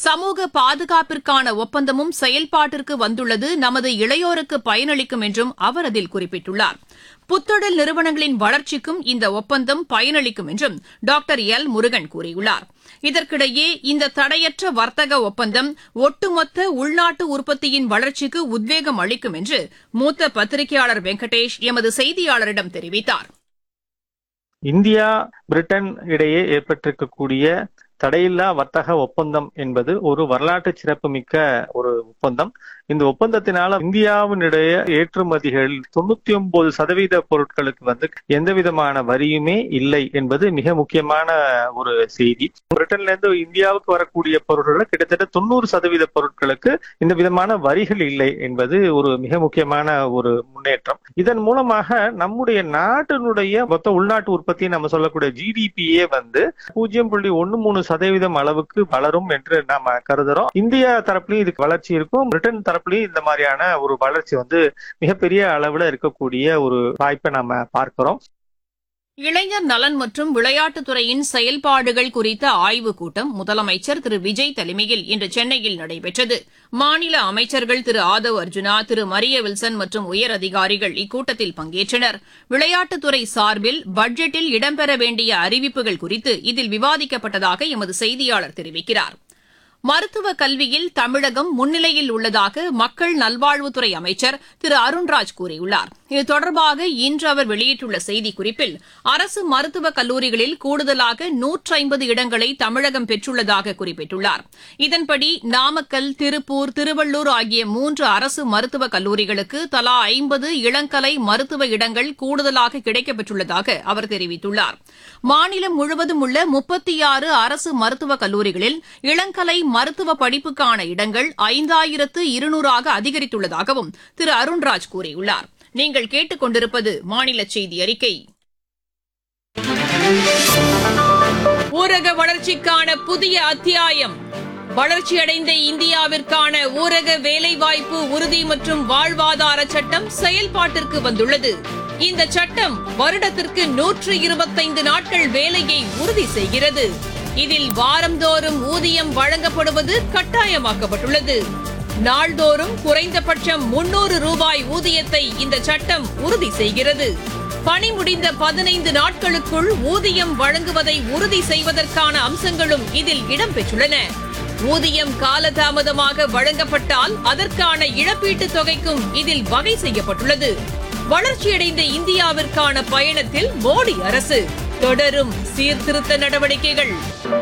சமூக பாதுகாப்பிற்கான ஒப்பந்தமும் செயல்பாட்டிற்கு வந்துள்ளது நமது இளையோருக்கு பயனளிக்கும் என்றும் அவர் அதில் குறிப்பிட்டுள்ளார் புத்தொழில் நிறுவனங்களின் வளர்ச்சிக்கும் இந்த ஒப்பந்தம் பயனளிக்கும் என்றும் டாக்டர் எல் முருகன் கூறியுள்ளார் இதற்கிடையே இந்த தடையற்ற வர்த்தக ஒப்பந்தம் ஒட்டுமொத்த உள்நாட்டு உற்பத்தியின் வளர்ச்சிக்கு உத்வேகம் அளிக்கும் என்று மூத்த பத்திரிகையாளர் வெங்கடேஷ் எமது செய்தியாளரிடம் தெரிவித்தார் இந்தியா பிரிட்டன் இடையே ஏற்பட்டிருக்கக்கூடிய தடையில்லா வர்த்தக ஒப்பந்தம் என்பது ஒரு வரலாற்று சிறப்புமிக்க ஒரு ஒப்பந்தம் இந்த ஒப்பந்தத்தினால இந்தியாவினுடைய ஏற்றுமதிகள் தொண்ணூத்தி ஒன்பது சதவீத பொருட்களுக்கு வந்து எந்த விதமான வரியுமே இல்லை என்பது மிக முக்கியமான ஒரு செய்தி பிரிட்டன்ல இருந்து இந்தியாவுக்கு வரக்கூடிய பொருட்கள் கிட்டத்தட்ட தொண்ணூறு சதவீத பொருட்களுக்கு இந்த விதமான வரிகள் இல்லை என்பது ஒரு மிக முக்கியமான ஒரு முன்னேற்றம் இதன் மூலமாக நம்முடைய நாட்டினுடைய மொத்த உள்நாட்டு உற்பத்தி நம்ம சொல்லக்கூடிய ஜிடிபியே வந்து பூஜ்ஜியம் புள்ளி ஒன்னு மூணு சதவீதம் அளவுக்கு வளரும் என்று நாம கருதுறோம் இந்தியா தரப்புலயும் இதுக்கு வளர்ச்சி இருக்கும் பிரிட்டன் தரப்புலயும் இந்த மாதிரியான ஒரு வளர்ச்சி வந்து மிகப்பெரிய அளவுல இருக்கக்கூடிய ஒரு வாய்ப்பை நாம பார்க்கிறோம் இளைஞர் நலன் மற்றும் விளையாட்டுத்துறையின் செயல்பாடுகள் குறித்த ஆய்வுக் கூட்டம் முதலமைச்சர் திரு விஜய் தலைமையில் இன்று சென்னையில் நடைபெற்றது மாநில அமைச்சர்கள் திரு ஆதவ் அர்ஜுனா திரு மரிய வில்சன் மற்றும் உயர் அதிகாரிகள் இக்கூட்டத்தில் பங்கேற்றனர் விளையாட்டுத்துறை சார்பில் பட்ஜெட்டில் இடம்பெற வேண்டிய அறிவிப்புகள் குறித்து இதில் விவாதிக்கப்பட்டதாக எமது செய்தியாளர் தெரிவிக்கிறார் மருத்துவ கல்வியில் தமிழகம் முன்னிலையில் உள்ளதாக மக்கள் நல்வாழ்வுத்துறை அமைச்சர் திரு அருண்ராஜ் கூறியுள்ளார் இது தொடர்பாக இன்று அவர் வெளியிட்டுள்ள செய்திக்குறிப்பில் அரசு மருத்துவக் கல்லூரிகளில் கூடுதலாக நூற்றி ஐம்பது இடங்களை தமிழகம் பெற்றுள்ளதாக குறிப்பிட்டுள்ளார் இதன்படி நாமக்கல் திருப்பூர் திருவள்ளூர் ஆகிய மூன்று அரசு மருத்துவக் கல்லூரிகளுக்கு தலா ஐம்பது இளங்கலை மருத்துவ இடங்கள் கூடுதலாக கிடைக்கப்பெற்றுள்ளதாக அவர் தெரிவித்துள்ளார் மாநிலம் முழுவதும் உள்ள முப்பத்தி ஆறு அரசு மருத்துவக் கல்லூரிகளில் இளங்கலை மருத்துவ படிப்புக்கான இடங்கள் ஐந்தாயிரத்து இருநூறாக அதிகரித்துள்ளதாகவும் திரு அருண்ராஜ் கூறியுள்ளார் நீங்கள் கேட்டுக் கொண்டிருப்பது மாநில செய்தி அறிக்கை ஊரக வளர்ச்சிக்கான புதிய அத்தியாயம் வளர்ச்சியடைந்த இந்தியாவிற்கான ஊரக வேலைவாய்ப்பு உறுதி மற்றும் வாழ்வாதார சட்டம் செயல்பாட்டிற்கு வந்துள்ளது இந்த சட்டம் வருடத்திற்கு நூற்று இருபத்தைந்து நாட்கள் வேலையை உறுதி செய்கிறது இதில் வாரந்தோறும் ஊதியம் வழங்கப்படுவது கட்டாயமாக்கப்பட்டுள்ளது நாள்தோறும் குறைந்தபட்சம் முன்னூறு ரூபாய் ஊதியத்தை இந்த சட்டம் உறுதி செய்கிறது பணி முடிந்த பதினைந்து நாட்களுக்குள் ஊதியம் வழங்குவதை உறுதி செய்வதற்கான அம்சங்களும் இதில் இடம்பெற்றுள்ளன ஊதியம் காலதாமதமாக வழங்கப்பட்டால் அதற்கான இழப்பீட்டுத் தொகைக்கும் இதில் வகை செய்யப்பட்டுள்ளது வளர்ச்சியடைந்த இந்தியாவிற்கான பயணத்தில் மோடி அரசு தொடரும் சீர்திருத்த நடவடிக்கைகள்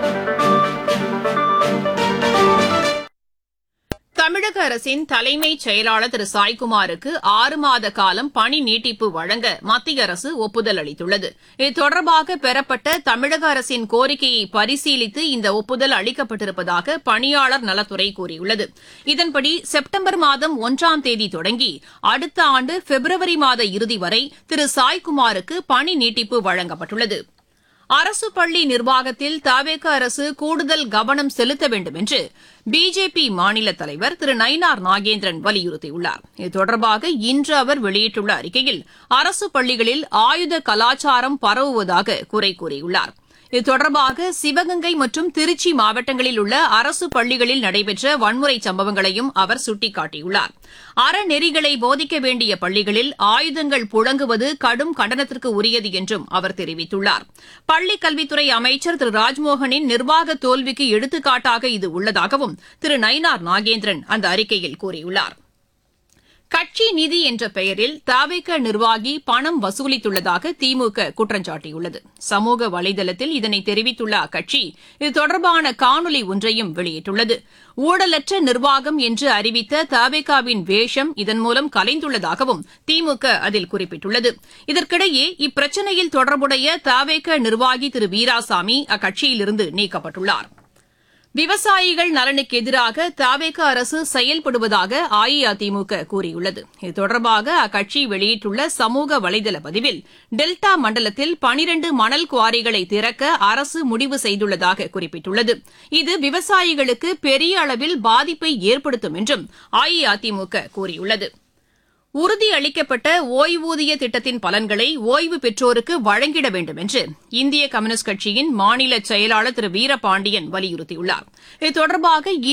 தமிழக அரசின் தலைமைச் செயலாளர் திரு சாய்குமாருக்கு ஆறு மாத காலம் பணி நீட்டிப்பு வழங்க மத்திய அரசு ஒப்புதல் அளித்துள்ளது இது தொடர்பாக பெறப்பட்ட தமிழக அரசின் கோரிக்கையை பரிசீலித்து இந்த ஒப்புதல் அளிக்கப்பட்டிருப்பதாக பணியாளர் நலத்துறை கூறியுள்ளது இதன்படி செப்டம்பர் மாதம் ஒன்றாம் தேதி தொடங்கி அடுத்த ஆண்டு பிப்ரவரி மாத இறுதி வரை திரு சாய்குமாருக்கு பணி நீட்டிப்பு வழங்கப்பட்டுள்ளது அரசு பள்ளி நிர்வாகத்தில் தவேக அரசு கூடுதல் கவனம் செலுத்த வேண்டும் என்று பிஜேபி மாநில தலைவர் திரு நயினார் நாகேந்திரன் வலியுறுத்தியுள்ளார் இது தொடர்பாக இன்று அவர் வெளியிட்டுள்ள அறிக்கையில் அரசு பள்ளிகளில் ஆயுத கலாச்சாரம் பரவுவதாக குறை கூறியுள்ளார் இது தொடர்பாக சிவகங்கை மற்றும் திருச்சி மாவட்டங்களில் உள்ள அரசு பள்ளிகளில் நடைபெற்ற வன்முறை சம்பவங்களையும் அவர் சுட்டிக்காட்டியுள்ளார் அறநெறிகளை போதிக்க வேண்டிய பள்ளிகளில் ஆயுதங்கள் புழங்குவது கடும் கண்டனத்திற்கு உரியது என்றும் அவர் தெரிவித்துள்ளார் பள்ளிக் கல்வித்துறை அமைச்சர் திரு ராஜ்மோகனின் நிர்வாக தோல்விக்கு எடுத்துக்காட்டாக இது உள்ளதாகவும் திரு நயினார் நாகேந்திரன் அந்த அறிக்கையில் கூறியுள்ளார் கட்சி நிதி என்ற பெயரில் தாவேக நிர்வாகி பணம் வசூலித்துள்ளதாக திமுக குற்றம் சாட்டியுள்ளது சமூக வலைதளத்தில் இதனை தெரிவித்துள்ள அக்கட்சி இது தொடர்பான காணொலி ஒன்றையும் வெளியிட்டுள்ளது ஊழலற்ற நிர்வாகம் என்று அறிவித்த தாவேகாவின் வேஷம் இதன் மூலம் கலைந்துள்ளதாகவும் திமுக அதில் குறிப்பிட்டுள்ளது இதற்கிடையே இப்பிரச்சினையில் தொடர்புடைய தாவேக நிர்வாகி திரு வீராசாமி அக்கட்சியிலிருந்து நீக்கப்பட்டுள்ளாா் விவசாயிகள் நலனுக்கு எதிராக தாவேக அரசு செயல்படுவதாக அஇஅதிமுக கூறியுள்ளது இது தொடர்பாக அக்கட்சி வெளியிட்டுள்ள சமூக வலைதள பதிவில் டெல்டா மண்டலத்தில் பனிரண்டு மணல் குவாரிகளை திறக்க அரசு முடிவு செய்துள்ளதாக குறிப்பிட்டுள்ளது இது விவசாயிகளுக்கு பெரிய அளவில் பாதிப்பை ஏற்படுத்தும் என்றும் அஇஅதிமுக கூறியுள்ளது உறுதி அளிக்கப்பட்ட ஓய்வூதிய திட்டத்தின் பலன்களை ஓய்வு பெற்றோருக்கு வழங்கிட வேண்டும் என்று இந்திய கம்யூனிஸ்ட் கட்சியின் மாநில செயலாளர் திரு வீரபாண்டியன் வலியுறுத்தியுள்ளார் இது தொடர்பாக